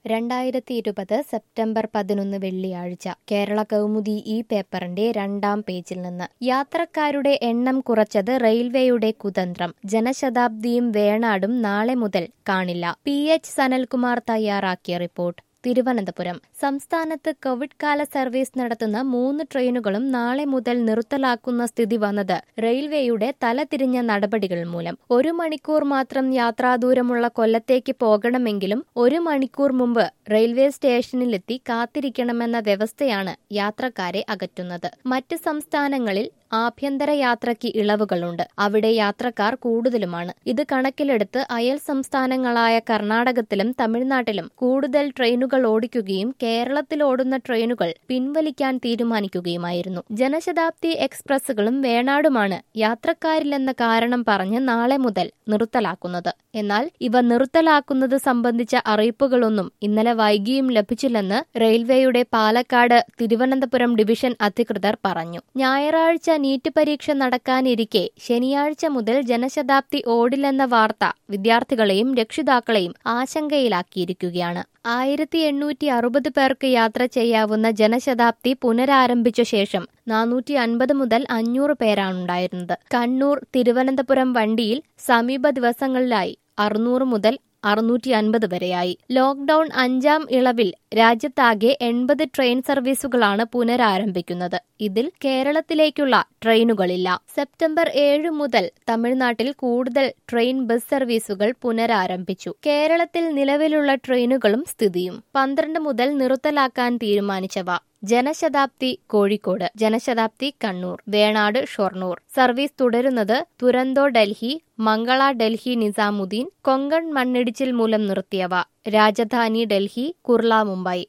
രണ്ടായിരത്തി ഇരുപത് സെപ്റ്റംബർ പതിനൊന്ന് വെള്ളിയാഴ്ച കേരള കൗമുദി ഈ പേപ്പറിന്റെ രണ്ടാം പേജിൽ നിന്ന് യാത്രക്കാരുടെ എണ്ണം കുറച്ചത് റെയിൽവേയുടെ കുതന്ത്രം ജനശതാബ്ദിയും വേണാടും നാളെ മുതൽ കാണില്ല പി എച്ച് സനൽകുമാർ തയ്യാറാക്കിയ റിപ്പോർട്ട് തിരുവനന്തപുരം സംസ്ഥാനത്ത് കോവിഡ് കാല സർവീസ് നടത്തുന്ന മൂന്ന് ട്രെയിനുകളും നാളെ മുതൽ നിർത്തലാക്കുന്ന സ്ഥിതി വന്നത് റെയിൽവേയുടെ തലതിരിഞ്ഞ നടപടികൾ മൂലം ഒരു മണിക്കൂർ മാത്രം യാത്രാദൂരമുള്ള കൊല്ലത്തേക്ക് പോകണമെങ്കിലും ഒരു മണിക്കൂർ മുമ്പ് റെയിൽവേ സ്റ്റേഷനിലെത്തി കാത്തിരിക്കണമെന്ന വ്യവസ്ഥയാണ് യാത്രക്കാരെ അകറ്റുന്നത് മറ്റ് സംസ്ഥാനങ്ങളിൽ ആഭ്യന്തര യാത്രയ്ക്ക് ഇളവുകളുണ്ട് അവിടെ യാത്രക്കാർ കൂടുതലുമാണ് ഇത് കണക്കിലെടുത്ത് അയൽ സംസ്ഥാനങ്ങളായ കർണാടകത്തിലും തമിഴ്നാട്ടിലും കൂടുതൽ ട്രെയിനുകൾ ഓടിക്കുകയും കേരളത്തിൽ ഓടുന്ന ട്രെയിനുകൾ പിൻവലിക്കാൻ തീരുമാനിക്കുകയുമായിരുന്നു ജനശതാബ്ദി എക്സ്പ്രസുകളും വേണാടുമാണ് യാത്രക്കാരില്ലെന്ന കാരണം പറഞ്ഞ് നാളെ മുതൽ നിർത്തലാക്കുന്നത് എന്നാൽ ഇവ നിർത്തലാക്കുന്നത് സംബന്ധിച്ച അറിയിപ്പുകളൊന്നും ഇന്നലെ വൈകിയും ലഭിച്ചില്ലെന്ന് റെയിൽവേയുടെ പാലക്കാട് തിരുവനന്തപുരം ഡിവിഷൻ അധികൃതർ പറഞ്ഞു ഞായറാഴ്ച നീറ്റ് പരീക്ഷ നടക്കാനിരിക്കെ ശനിയാഴ്ച മുതൽ ജനശതാബ്ദി ഓടില്ലെന്ന വാർത്ത വിദ്യാർത്ഥികളെയും രക്ഷിതാക്കളെയും ആശങ്കയിലാക്കിയിരിക്കുകയാണ് ആയിരത്തി എണ്ണൂറ്റി അറുപത് പേർക്ക് യാത്ര ചെയ്യാവുന്ന ജനശതാബ്ദി പുനരാരംഭിച്ച ശേഷം നാനൂറ്റി അൻപത് മുതൽ അഞ്ഞൂറ് പേരാണുണ്ടായിരുന്നത് കണ്ണൂർ തിരുവനന്തപുരം വണ്ടിയിൽ സമീപ ദിവസങ്ങളിലായി അറുന്നൂറ് മുതൽ അറുന്നൂറ്റി അൻപത് വരെയായി ലോക്ഡൌൺ അഞ്ചാം ഇളവിൽ രാജ്യത്താകെ എൺപത് ട്രെയിൻ സർവീസുകളാണ് പുനരാരംഭിക്കുന്നത് ഇതിൽ കേരളത്തിലേക്കുള്ള ട്രെയിനുകളില്ല സെപ്റ്റംബർ ഏഴ് മുതൽ തമിഴ്നാട്ടിൽ കൂടുതൽ ട്രെയിൻ ബസ് സർവീസുകൾ പുനരാരംഭിച്ചു കേരളത്തിൽ നിലവിലുള്ള ട്രെയിനുകളും സ്ഥിതിയും പന്ത്രണ്ട് മുതൽ നിർത്തലാക്കാൻ തീരുമാനിച്ചവ ജനശതാബ്ദി കോഴിക്കോട് ജനശതാബ്ദി കണ്ണൂർ വേണാട് ഷൊർണൂർ സർവീസ് തുടരുന്നത് തുരന്തോ ഡൽഹി മംഗള ഡൽഹി നിസാമുദ്ദീൻ കൊങ്കൺ മണ്ണിടിച്ചിൽ മൂലം നിർത്തിയവ രാജധാനി ഡൽഹി കുർള മുംബൈ